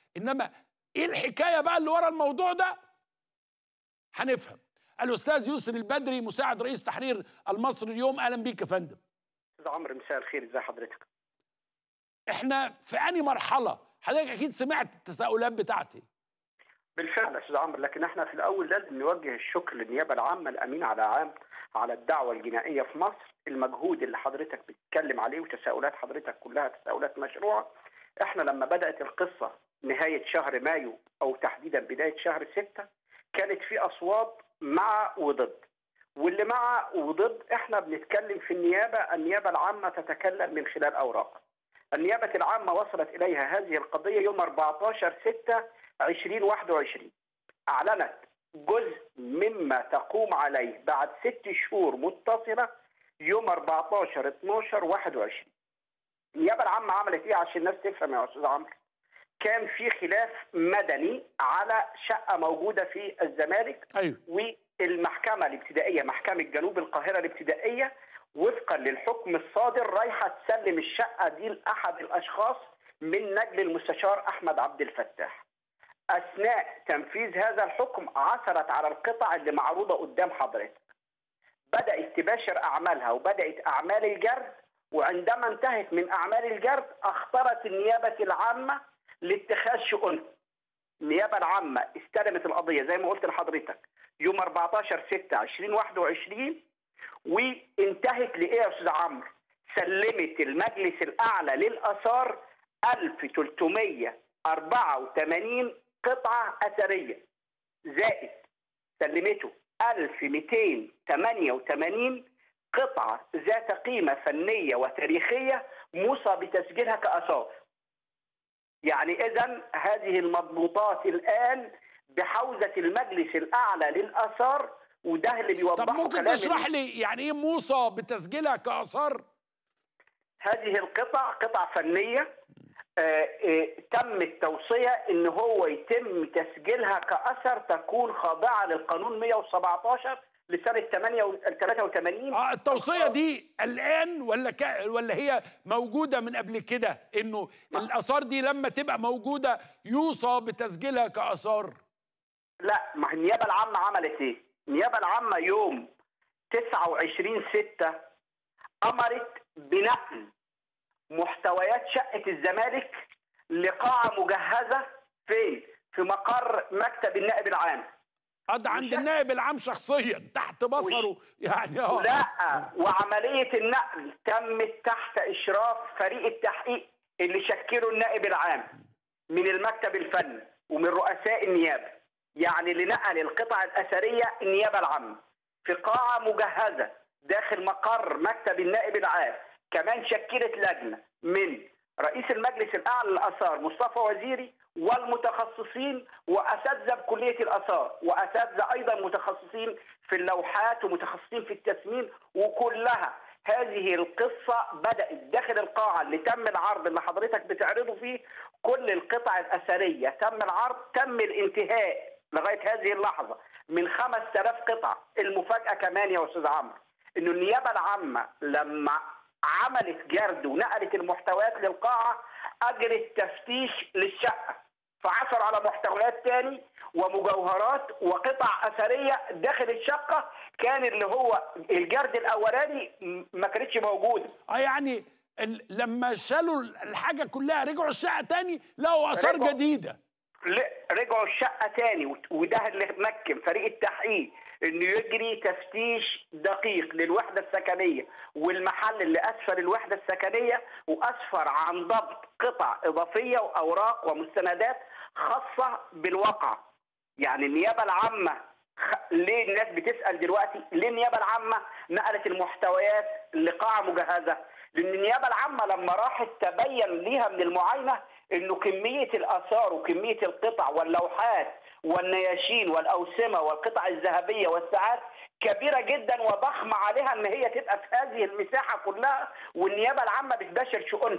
انما ايه الحكايه بقى اللي ورا الموضوع ده هنفهم الاستاذ يسر البدري مساعد رئيس تحرير المصري اليوم اهلا بيك يا فندم استاذ عمرو مساء الخير ازي حضرتك احنا في انهي مرحله حضرتك اكيد سمعت التساؤلات بتاعتي بالفعل يا استاذ عمرو لكن احنا في الاول لازم نوجه الشكر للنيابه العامه الامين على عام على الدعوه الجنائيه في مصر المجهود اللي حضرتك بتتكلم عليه وتساؤلات حضرتك كلها تساؤلات مشروعه احنا لما بدات القصه نهايه شهر مايو او تحديدا بدايه شهر ستة كانت في اصوات مع وضد واللي مع وضد احنا بنتكلم في النيابه النيابه العامه تتكلم من خلال اوراق النيابه العامه وصلت اليها هذه القضيه يوم 14 6 2021 اعلنت جزء مما تقوم عليه بعد ست شهور متصله يوم 14 12 21 النيابه العامه عملت ايه عشان الناس تفهم يا استاذ عمرو كان في خلاف مدني على شقه موجوده في الزمالك ايوه والمحكمه الابتدائيه محكمه جنوب القاهره الابتدائيه وفقا للحكم الصادر رايحه تسلم الشقه دي لاحد الاشخاص من نجل المستشار احمد عبد الفتاح. اثناء تنفيذ هذا الحكم عثرت على القطع اللي معروضه قدام حضرتك. بدات تباشر اعمالها وبدات اعمال الجرد وعندما انتهت من اعمال الجرد اختارت النيابه العامه لاتخاذ شؤونها. النيابه العامه استلمت القضيه زي ما قلت لحضرتك يوم 14 6 2021 وانتهت لايه يا استاذ عمرو؟ سلمت المجلس الاعلى للاثار 1384 قطعه اثريه زائد سلمته 1288 قطعه ذات قيمه فنيه وتاريخيه موصى بتسجيلها كاثار. يعني اذا هذه المضبوطات الان بحوزه المجلس الاعلى للاثار وده اللي بيوضحه طب ممكن كلام تشرح لي يعني ايه موصى بتسجيلها كاثار هذه القطع قطع فنيه آه، آه، تم التوصيه ان هو يتم تسجيلها كاثر تكون خاضعه للقانون 117 لسنه 83 اه التوصيه دي الان ولا ك... ولا هي موجوده من قبل كده انه الاثار دي لما تبقى موجوده يوصى بتسجيلها كاثار لا ما هي النيابه العامه عملت ايه؟ النيابه العامه يوم 29 6 امرت بنقل محتويات شقه الزمالك لقاعه مجهزه فين؟ في مقر مكتب النائب العام. قد عند النائب العام شخصيا تحت بصره يعني اه لا وعمليه النقل تمت تحت اشراف فريق التحقيق اللي شكله النائب العام من المكتب الفني ومن رؤساء النيابه يعني اللي نقل القطع الاثريه النيابه العامه في قاعه مجهزه داخل مقر مكتب النائب العام كمان شكلت لجنه من رئيس المجلس الاعلى للاثار مصطفى وزيري والمتخصصين واساتذه بكليه الاثار واساتذه ايضا متخصصين في اللوحات ومتخصصين في التسمين وكلها هذه القصة بدأت داخل القاعة اللي تم العرض اللي حضرتك بتعرضه فيه كل القطع الأثرية تم العرض تم الانتهاء لغاية هذه اللحظة من 5000 قطعة المفاجأة كمان يا أستاذ عمرو إنه النيابة العامة لما عملت جرد ونقلت المحتويات للقاعة أجرت تفتيش للشقة فعثر على محتويات تاني ومجوهرات وقطع أثرية داخل الشقة كان اللي هو الجرد الأولاني م- ما كانتش موجودة اه يعني ال... لما شالوا الحاجه كلها رجعوا الشقه تاني لقوا اثار رجعوا. جديده ل- رجعوا الشقة تاني وت- وده اللي مكن فريق التحقيق انه يجري تفتيش دقيق للوحدة السكنية والمحل اللي اسفل الوحدة السكنية واسفر عن ضبط قطع اضافية واوراق ومستندات خاصة بالواقع يعني النيابة العامة خ... ليه الناس بتسأل دلوقتي ليه النيابة العامة نقلت المحتويات لقاعة مجهزة لأن النيابة العامة لما راحت تبين ليها من المعاينة انه كميه الاثار وكميه القطع واللوحات والنياشين والاوسمه والقطع الذهبيه والساعات كبيره جدا وضخمه عليها ان هي تبقى في هذه المساحه كلها والنيابه العامه بتباشر شؤونها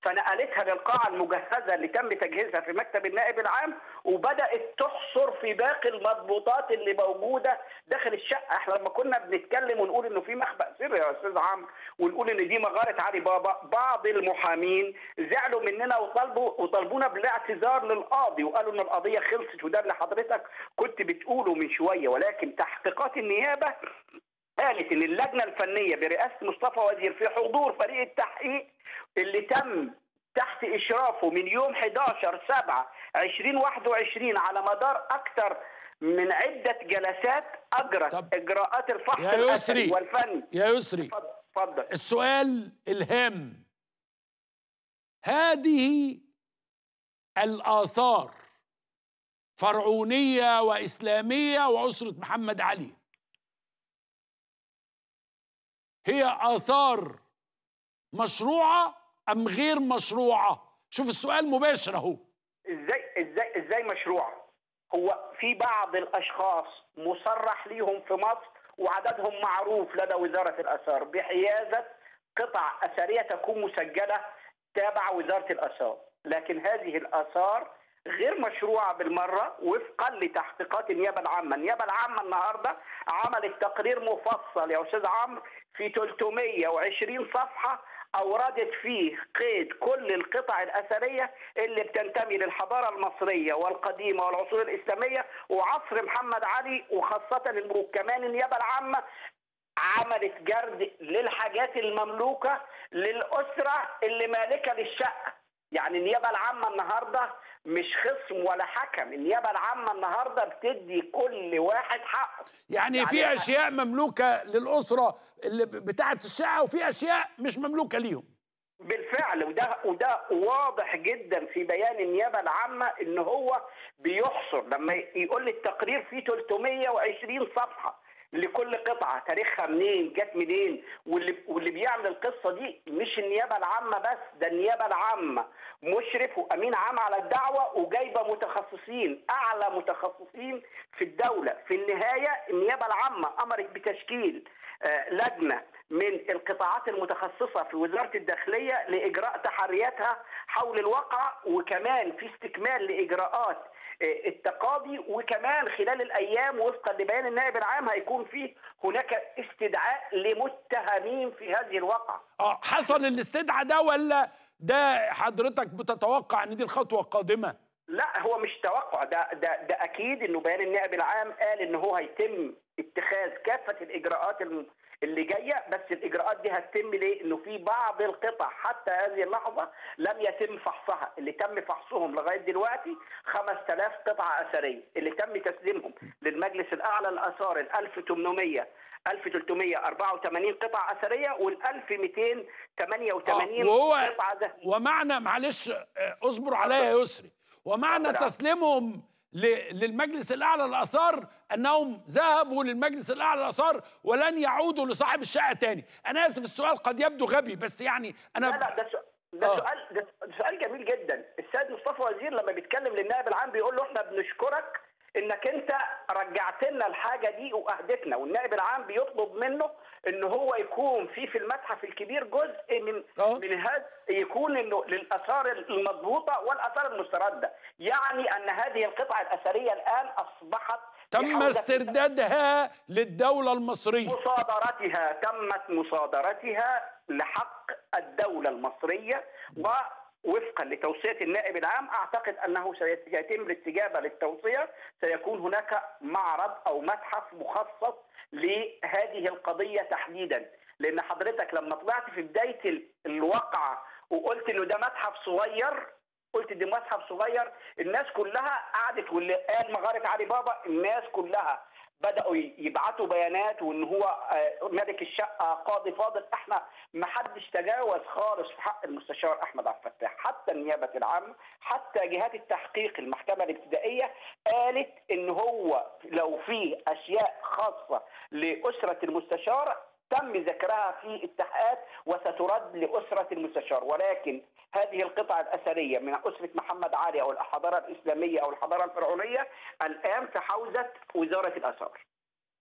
فنقلتها للقاعة المجهزة اللي تم تجهيزها في مكتب النائب العام وبدأت تحصر في باقي المضبوطات اللي موجودة داخل الشقة احنا لما كنا بنتكلم ونقول انه في مخبأ سري يا استاذ عمرو ونقول ان دي مغارة علي بابا بعض المحامين زعلوا مننا وطلبوا وطلبونا بالاعتذار للقاضي وقالوا ان القضية خلصت وده اللي حضرتك كنت بتقوله من شوية ولكن تحقيقات النيابة قالت ان اللجنه الفنيه برئاسه مصطفى وزير في حضور فريق التحقيق اللي تم تحت اشرافه من يوم 11 7 2021 على مدار اكثر من عده جلسات اجرت طب اجراءات الفحص يا الأثري يسري. والفني يا يسري اتفضل- اتفضل السؤال الهام هذه الآثار فرعونية وإسلامية وأسرة محمد علي هي آثار مشروعة أم غير مشروعة شوف السؤال مباشر أهو ازاي ازاي ازاي مشروع هو في بعض الاشخاص مصرح ليهم في مصر وعددهم معروف لدى وزاره الاثار بحيازه قطع اثريه تكون مسجله تابع وزاره الاثار لكن هذه الاثار غير مشروعه بالمره وفقا لتحقيقات النيابه العامه، النيابه العامه النهارده عملت تقرير مفصل يا استاذ عمرو في 320 صفحه اوردت فيه قيد كل القطع الاثريه اللي بتنتمي للحضاره المصريه والقديمه والعصور الاسلاميه وعصر محمد علي وخاصه الملوك كمان النيابه العامه عملت جرد للحاجات المملوكه للاسره اللي مالكه للشقه يعني النيابه العامه النهارده مش خصم ولا حكم النيابه العامه النهارده بتدي كل واحد حقه يعني, يعني في إحنا- أشياء مملوكة للأسرة اللي بتاعة الشقة وفي أشياء مش مملوكة ليهم بالفعل وده وده واضح جدا في بيان النيابه العامه ان هو بيحصر لما يقول لي التقرير فيه 320 صفحه لكل قطعه تاريخها منين جت منين واللي واللي بيعمل القصه دي مش النيابه العامه بس ده النيابه العامه مشرف وامين عام على الدعوه وجايبه متخصصين اعلى متخصصين في الدوله في النهايه النيابه العامه امرت بتشكيل آه، لجنه من القطاعات المتخصصه في وزاره الداخليه لاجراء تحرياتها حول الواقع وكمان في استكمال لاجراءات آه، التقاضي وكمان خلال الايام وفقا لبيان النائب العام هيكون في هناك استدعاء لمتهمين في هذه الواقعه اه حصل الاستدعاء ده ولا ده حضرتك بتتوقع ان دي الخطوه القادمه لا هو مش توقع ده ده ده اكيد انه بيان النائب العام قال ان هو هيتم اتخاذ كافه الاجراءات الم- اللي جايه بس الاجراءات دي هتتم ليه؟ انه في بعض القطع حتى هذه اللحظه لم يتم فحصها، اللي تم فحصهم لغايه دلوقتي 5000 قطعه اثريه، اللي تم تسليمهم للمجلس الاعلى للاثار ال 1800 1384 قطعه اثريه وال 1288 آه، وهو قطعه ذهبيه ومعنى معلش آه، اصبر عليا يا يسري ومعنى اتفضل يا عم. تسليمهم ل- للمجلس الاعلى للاثار انهم ذهبوا للمجلس الاعلى للاثار ولن يعودوا لصاحب الشقه تاني انا اسف السؤال قد يبدو غبي بس يعني انا لا لا ده سؤال ده آه. سؤال ده سؤال جميل جدا السيد مصطفى وزير لما بيتكلم للنائب العام بيقول له احنا بنشكرك انك انت رجعت لنا الحاجه دي واهدتنا والنائب العام بيطلب منه ان هو يكون في في المتحف الكبير جزء من آه. من هذا يكون انه للاثار المضبوطه والاثار المسترده يعني ان هذه القطع الاثريه الان اصبحت تم بحوزة استردادها للدوله المصريه مصادرتها تمت مصادرتها لحق الدولة المصرية ووفقا لتوصية النائب العام أعتقد أنه سيتم الاستجابة للتوصية سيكون هناك معرض أو متحف مخصص لهذه القضية تحديدا لأن حضرتك لما طلعت في بداية ال- الواقعة وقلت إنه ده متحف صغير قلت ده متحف صغير الناس كلها قعدت واللي قال مغارة علي بابا الناس كلها بدأوا يبعتوا بيانات وان هو آه، ملك الشقة قاضي فاضل احنا ما حدش تجاوز خالص في حق المستشار احمد عبد الفتاح حتى النيابة العامة حتى جهات التحقيق المحكمة الابتدائية قالت ان هو لو في اشياء خاصة لأسرة المستشار تم ذكرها في التحقيقات وسترد لأسرة المستشار ولكن هذه القطع الأثرية من أسرة محمد علي أو الحضارة الإسلامية أو الحضارة الفرعونية الآن في حوزة وزارة الآثار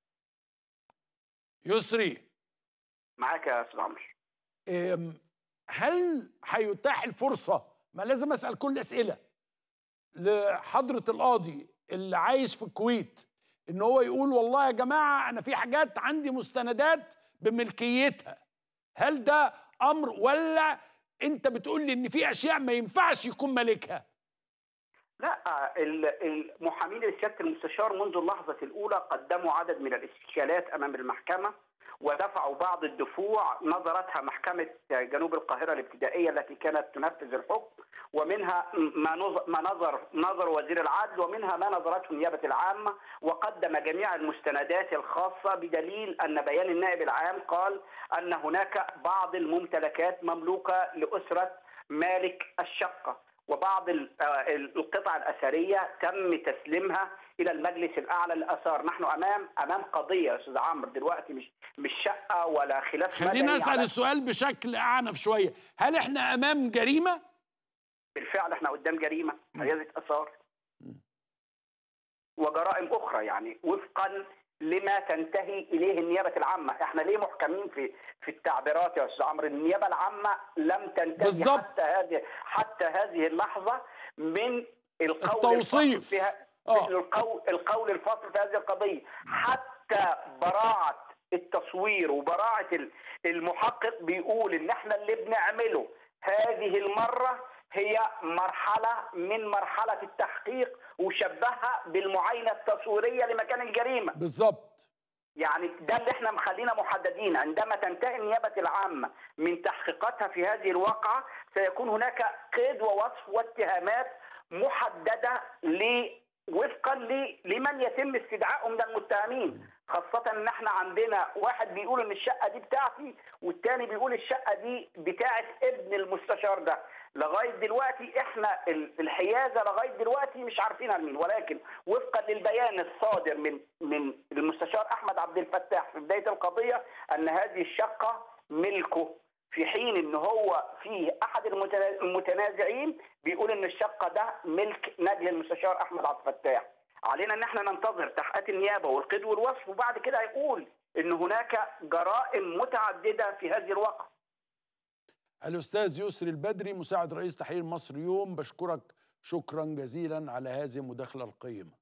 يسري معاك يا أستاذ عمرو أم، هل هيتاح الفرصه ما لازم اسال كل الاسئله لحضره القاضي اللي عايش في الكويت ان هو يقول والله يا جماعه انا في حاجات عندي مستندات بملكيتها هل ده امر ولا انت بتقول لي ان في اشياء ما ينفعش يكون مالكها لا ال- المحامين لسياده المستشار منذ اللحظه الاولى قدموا عدد من الاستشكالات امام المحكمه ودفعوا بعض الدفوع نظرتها محكمه جنوب القاهره الابتدائيه التي كانت تنفذ الحكم ومنها ما نظر ما نظر نظر وزير العدل ومنها ما نظرته النيابه العامه وقدم جميع المستندات الخاصه بدليل ان بيان النائب العام قال ان هناك بعض الممتلكات مملوكه لاسره مالك الشقه وبعض ال- آه القطع الاثريه تم تسليمها الى المجلس الاعلى للاثار، نحن امام امام قضيه يا استاذ عمرو دلوقتي مش مش شقه ولا خلاف خلينا مدني اسال على- السؤال بشكل اعنف شويه هل احنا امام جريمه بالفعل احنا قدام جريمه حيازه اثار وجرائم اخرى يعني وفقا لما تنتهي اليه النيابه العامه، احنا ليه محكمين في في التعبيرات يا استاذ عمرو؟ النيابه العامه لم تنتهي بالظبط. حتى هذه حتى هذه اللحظه من القول التوصيف. الفصل فيها آه. القول القول الفصل في هذه القضيه حتى براعه التصوير وبراعه ال- المحقق بيقول ان احنا اللي بنعمله هذه المره هي مرحله من مرحله التحقيق وشبهها بالمعاينه التصويريه لمكان الجريمه بالظبط يعني ده اللي احنا مخلينا محددين عندما تنتهي النيابة العامة من تحقيقاتها في هذه الواقعة سيكون هناك قيد ووصف واتهامات محددة ل وفقا ل- لمن يتم استدعائه من المتهمين خاصة ان احنا عندنا واحد بيقول ان الشقة دي بتاعتي والتاني بيقول الشقة دي بتاعت ابن المستشار ده لغاية دلوقتي احنا ال- الحيازة لغاية دلوقتي مش عارفينها لمين ولكن وفقا للبيان الصادر من من المستشار احمد عبد الفتاح في بداية القضية ان هذه الشقة ملكه في حين ان هو في احد المتنا- المتنازعين بيقول ان الشقه ده ملك نجل المستشار احمد عبد الفتاح علينا ان احنا ننتظر تحقيقات النيابه والقيد والوصف وبعد كده هيقول ان هناك جرائم متعدده في هذه الواقعه الاستاذ يسري البدري مساعد رئيس تحرير مصر يوم بشكرك شكرا جزيلا على هذه المداخله القيمه